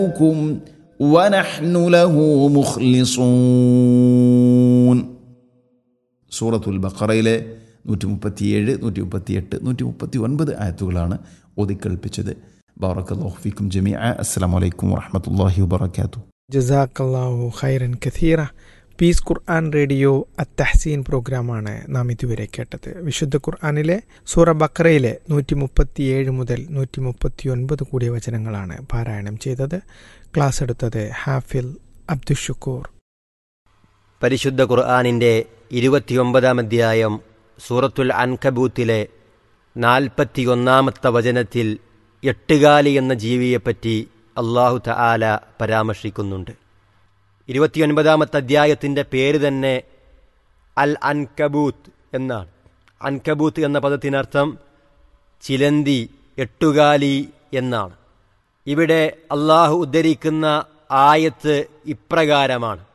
لكم ونحن له مخلصون സൂറത്തുൽ ബക്കറയിലെ നൂറ്റി മുപ്പത്തിയേഴ് നൂറ്റി മുപ്പത്തിയെട്ട് നൂറ്റി മുപ്പത്തി ഒൻപത് ആയത്തുകളാണ് ഓതിക്കേൾപ്പിച്ചത് ബാറക്കല്ലാഹുഫിക്കും ജമീഅ അസ്സാം വലൈക്കും വാഹമത്തല്ലാഹി വബർക്കാത്തു ജസാക്കല്ലാഹു ഖൈറൻ കഥീറ പീസ് ഖുർആൻ റേഡിയോ അത്തഹസീൻ പ്രോഗ്രാമാണ് നാം ഇതുവരെ കേട്ടത് വിശുദ്ധ ഖുർആാനിലെ സൂറ ബക്രയിലെ നൂറ്റി മുപ്പത്തിയേഴ് മുതൽ നൂറ്റി മുപ്പത്തി ഒൻപത് കൂടിയ വചനങ്ങളാണ് പാരായണം ചെയ്തത് ക്ലാസ് എടുത്തത് ഹാഫിൽ അബ്ദുഷുക്കൂർ പരിശുദ്ധ ഖുർആാനിൻ്റെ ഇരുപത്തിയൊമ്പതാം അധ്യായം സൂറത്തുൽ അൻകബൂത്തിലെ നാൽപ്പത്തിയൊന്നാമത്തെ വചനത്തിൽ എട്ടുകാലി എന്ന ജീവിയെപ്പറ്റി അള്ളാഹു തആല പരാമർശിക്കുന്നുണ്ട് ഇരുപത്തിയൊൻപതാമത്തെ അധ്യായത്തിൻ്റെ പേര് തന്നെ അൽ അൻകബൂത്ത് എന്നാണ് അൻകബൂത്ത് എന്ന പദത്തിനർത്ഥം ചിലന്തി എട്ടുകാലി എന്നാണ് ഇവിടെ അള്ളാഹു ഉദ്ധരിക്കുന്ന ആയത്ത് ഇപ്രകാരമാണ്